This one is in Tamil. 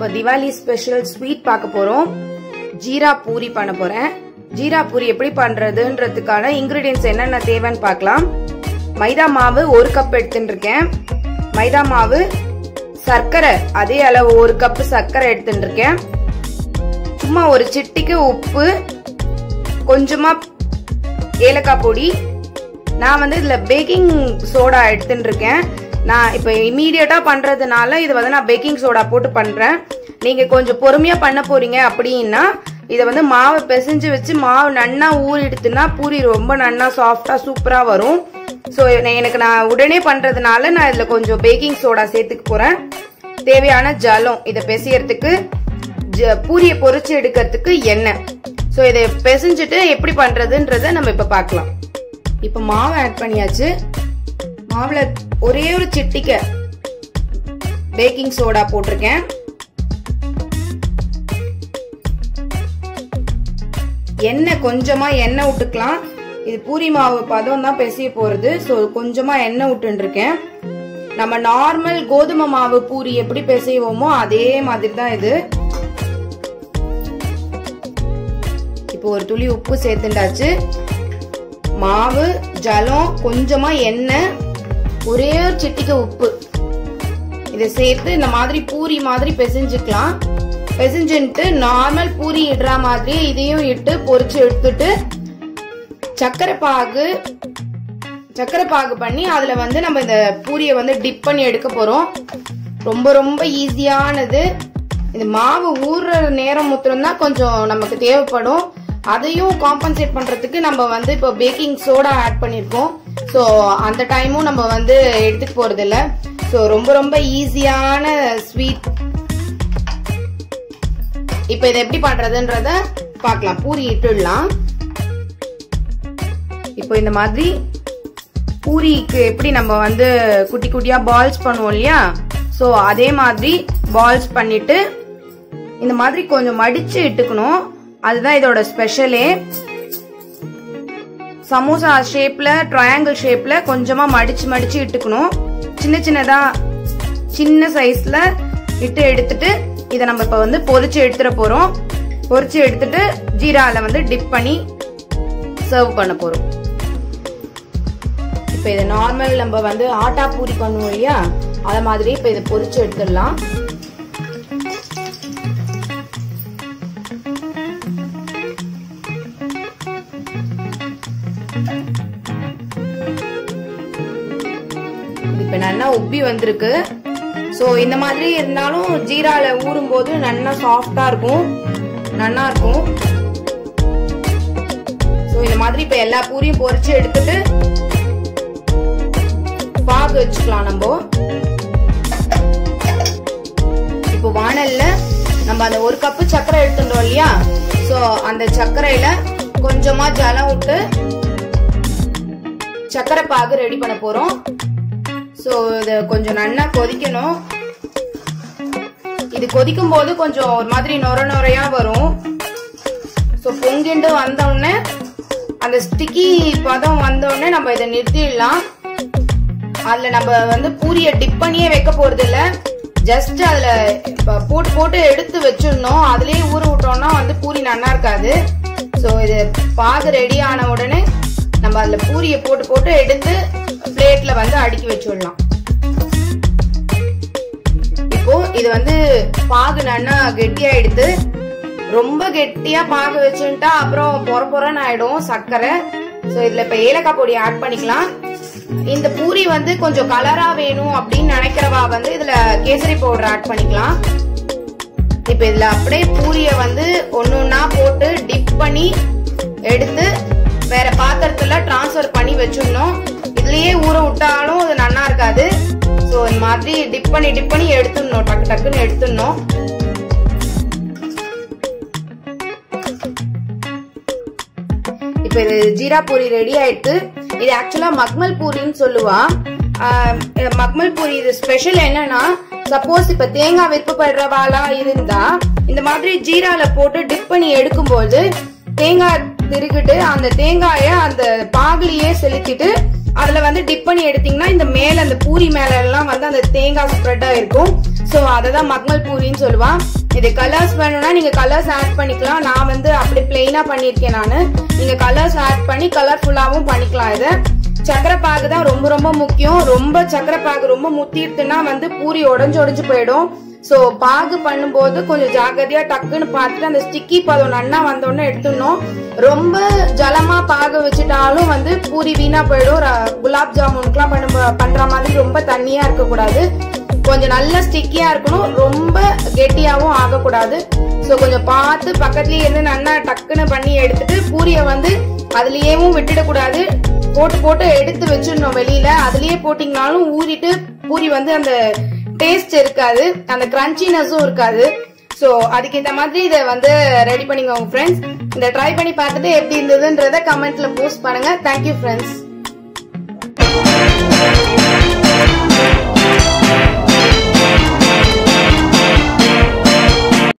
இப்ப திவாலி ஸ்பெஷல் ஸ்வீட் பார்க்க போறோம் ஜீரா பூரி பண்ண போறேன் ஜீரா பூரி எப்படி பண்றதுன்றதுக்கான இன்கிரீடியன்ஸ் என்னென்ன தேவைன்னு பார்க்கலாம் மைதா மாவு ஒரு கப் எடுத்துட்டு இருக்கேன் மைதா மாவு சர்க்கரை அதே அளவு ஒரு கப் சர்க்கரை எடுத்துட்டு இருக்கேன் சும்மா ஒரு சிட்டிக்கு உப்பு கொஞ்சமா ஏலக்காய் பொடி நான் வந்து இதுல பேக்கிங் சோடா எடுத்துட்டு இருக்கேன் நான் இப்போ இமீடியட்டா பண்றதுனால இது வந்து நான் பேக்கிங் சோடா போட்டு பண்றேன் நீங்க கொஞ்சம் பொறுமையா பண்ண போறீங்க அப்படின்னா இதை வந்து மாவை பிசைஞ்சு வச்சு மாவு நன்னா ஊறிடுத்துனா பூரி ரொம்ப நன்னா சாஃப்டா சூப்பரா வரும் ஸோ எனக்கு நான் உடனே பண்றதுனால நான் இதுல கொஞ்சம் பேக்கிங் சோடா சேர்த்துக்க போறேன் தேவையான ஜலம் இதை பிசையறதுக்கு பூரியை பொரிச்சு எடுக்கிறதுக்கு எண்ணெய் ஸோ இதை பிசைஞ்சிட்டு எப்படி பண்றதுன்றத நம்ம இப்ப பார்க்கலாம் இப்ப மாவு ஆட் பண்ணியாச்சு மாவுல ஒரே ஒரு சிட்டிக்க பேக்கிங் சோடா போட்டிருக்கேன் எண்ணெய் கொஞ்சமா எண்ணெய் விட்டுக்கலாம் இது பூரி மாவு பதம் தான் பெசிய போறது ஸோ கொஞ்சமா எண்ணெய் விட்டுருக்கேன் நம்ம நார்மல் கோதுமை மாவு பூரி எப்படி பிசைவோமோ அதே மாதிரி தான் இது இப்போ ஒரு துளி உப்பு சேர்த்துண்டாச்சு மாவு ஜலம் கொஞ்சமா எண்ணெய் ஒரே ஒரு சிட்டிக்கு உப்பு இதை சேர்த்து இந்த மாதிரி பூரி மாதிரி பிசைஞ்சுக்கலாம் பிசைஞ்சுட்டு நார்மல் பூரி இடுற மாதிரி இதையும் இட்டு பொரிச்சு எடுத்துட்டு சக்கரை பாகு சக்கரை பாகு பண்ணி அதுல வந்து நம்ம இந்த பூரியை வந்து டிப் பண்ணி எடுக்க போறோம் ரொம்ப ரொம்ப ஈஸியானது இந்த மாவு ஊறுற நேரம் முத்திரம் தான் கொஞ்சம் நமக்கு தேவைப்படும் அதையும் காம்பன்சேட் பண்றதுக்கு நம்ம வந்து இப்போ பேக்கிங் சோடா ஆட் பண்ணிருக்கோம் ஸோ அந்த டைமும் நம்ம வந்து எடுத்துட்டு போறது இல்ல ஸோ ரொம்ப ரொம்ப ஈஸியான ஸ்வீட் இப்போ இதை எப்படி பண்றதுன்றத பார்க்கலாம் பூரி இட்டுடலாம் இப்போ இந்த மாதிரி பூரிக்கு எப்படி நம்ம வந்து குட்டி குட்டியா பால்ஸ் பண்ணுவோம் இல்லையா ஸோ அதே மாதிரி பால்ஸ் பண்ணிட்டு இந்த மாதிரி கொஞ்சம் மடிச்சு இட்டுக்கணும் அதுதான் இதோட ஸ்பெஷலே சமோசா ஷேப்ல ட்ரையாங்கிள் ஷேப்ல கொஞ்சமா மடிச்சு மடிச்சு இட்டுக்கணும் சின்ன சின்னதா சின்ன சைஸ்ல இட்டு எடுத்துட்டு இதை நம்ம இப்ப வந்து பொரிச்சு எடுத்துட போறோம் பொரிச்சு எடுத்துட்டு ஜீரால வந்து டிப் பண்ணி சர்வ் பண்ண போறோம் இப்போ இதை நார்மல் நம்ம வந்து ஆட்டா பூரி பண்ணுவோம் இல்லையா அத மாதிரி இப்போ இதை பொரிச்சு எடுத்துடலாம் இப்ப நல்லா உப்பி வந்திருக்கு ஸோ இந்த மாதிரி இருந்தாலும் ஜீரால ஊறும் போது நல்லா சாஃப்டா இருக்கும் நல்லா இருக்கும் ஸோ இந்த மாதிரி இப்ப எல்லா பூரியும் பொரிச்சு எடுத்துட்டு பாகு வச்சுக்கலாம் நம்ம இப்போ வானல்ல நம்ம அந்த ஒரு கப்பு சர்க்கரை எடுத்துட்டோம் இல்லையா ஸோ அந்த சர்க்கரையில கொஞ்சமா ஜலம் விட்டு சர்க்கரை பாகு ரெடி பண்ண போறோம் ஸோ இது கொஞ்சம் நல்லா கொதிக்கணும் இது கொதிக்கும் போது கொஞ்சம் ஒரு மாதிரி நொர நொறையா வரும் ஸோ பொங்கிண்டு வந்தோடனே அந்த ஸ்டிக்கி பதம் வந்தோடனே நம்ம இதை நிறுத்திடலாம் அதில் நம்ம வந்து பூரியை டிப் பண்ணியே வைக்க போறது இல்லை ஜஸ்ட் அதில் போட்டு போட்டு எடுத்து வச்சிடணும் அதுலேயே ஊற விட்டோம்னா வந்து பூரி நல்லா இருக்காது ஸோ இது பாகு ரெடி ஆன உடனே நம்ம அதில் பூரியை போட்டு போட்டு எடுத்து பிளேட்ல வந்து அடுக்கி வச்சுடலாம் இப்போ இது வந்து பாகு நல்லா கெட்டியா எடுத்து ரொம்ப கெட்டியா பாகு வச்சுட்டா அப்புறம் பொற பொறன்னு ஆயிடும் சர்க்கரை ஸோ இதுல இப்ப ஏலக்காய் பொடி ஆட் பண்ணிக்கலாம் இந்த பூரி வந்து கொஞ்சம் கலரா வேணும் அப்படின்னு நினைக்கிறவா வந்து இதுல கேசரி பவுடர் ஆட் பண்ணிக்கலாம் இப்ப இதுல அப்படியே பூரிய வந்து ஒன்னொன்னா போட்டு டிப் பண்ணி எடுத்து வேற பாத்திரத்துல டிரான்ஸ்ஃபர் பண்ணி வச்சிடணும் இதுலயே ஊற விட்டாலும் அது நல்லா இருக்காது ஸோ இந்த மாதிரி டிப் பண்ணி டிப் பண்ணி எடுத்துடணும் டக்கு டக்குன்னு எடுத்துடணும் இப்போ இது ஜீரா பூரி ரெடி ஆயிட்டு இது ஆக்சுவலா மக்மல் பூரின்னு சொல்லுவா மக்மல் பூரி இது ஸ்பெஷல் என்னன்னா சப்போஸ் இப்ப தேங்காய் விருப்பப்படுறவாளா இருந்தா இந்த மாதிரி ஜீரால போட்டு டிப் பண்ணி எடுக்கும்போது தேங்காய் திருகிட்டு அந்த தேங்காய அந்த பாகுலியே செலுத்திட்டு அதுல வந்து டிப் பண்ணி எடுத்தீங்கன்னா இந்த மேல அந்த பூரி மேல எல்லாம் வந்து அந்த தேங்காய் ஸ்ப்ரெட் ஆயிருக்கும் ஸோ அதை தான் மக்மல் பூரின்னு சொல்லுவான் இது கலர்ஸ் வேணும்னா நீங்க கலர்ஸ் ஆட் பண்ணிக்கலாம் நான் வந்து அப்படி பிளெயினா பண்ணியிருக்கேன் நான் நீங்க கலர்ஸ் ஆட் பண்ணி கலர்ஃபுல்லாவும் பண்ணிக்கலாம் இதை சக்கரை பாகு தான் ரொம்ப ரொம்ப முக்கியம் ரொம்ப சக்கரை பாகு ரொம்ப முத்திடுதுன்னா வந்து பூரி உடஞ்சு உடஞ்சு போயிடும் ஸோ பாகு பண்ணும்போது கொஞ்சம் ஜாகிரதையா டக்குன்னு பார்த்துட்டு அந்த ஸ்டிக்கி பதம் நன்னா வந்தோடனே எடுத்துடணும் ரொம்ப ஜலமா பாகு வச்சுட்டாலும் வந்து பூரி வீணா போயிடும் ர- குலாப் ஜாமுனுக்குலாம் பண்ண பண்ற மாதிரி ரொம்ப தண்ணியா இருக்கக்கூடாது கொஞ்சம் நல்ல ஸ்டிக்கியா இருக்கணும் ரொம்ப கெட்டியாவும் ஆகக்கூடாது ஸோ கொஞ்சம் பார்த்து பக்கத்துலயே இருந்து நல்லா டக்குன்னு பண்ணி எடுத்துட்டு பூரியை வந்து அதுலயேவும் விட்டுடக்கூடாது போட்டு போட்டு எடுத்து வச்சிடணும் வெளியில அதுலயே போட்டீங்கனாலும் ஊறிட்டு பூரி வந்து அந்த டேஸ்ட் இருக்காது அந்த கிரன்ச்சினஸும் இருக்காது ஸோ அதுக்கு இந்த மாதிரி இதை வந்து ரெடி பண்ணிக்கோங்க ஃப்ரெண்ட்ஸ் இந்த ட்ரை பண்ணி பார்த்துட்டு எப்படி இருந்ததுன்றத கமெண்ட்ல போஸ்ட் பண்ணுங்க தேங்க்யூ ஃப்ரெண்ட்ஸ்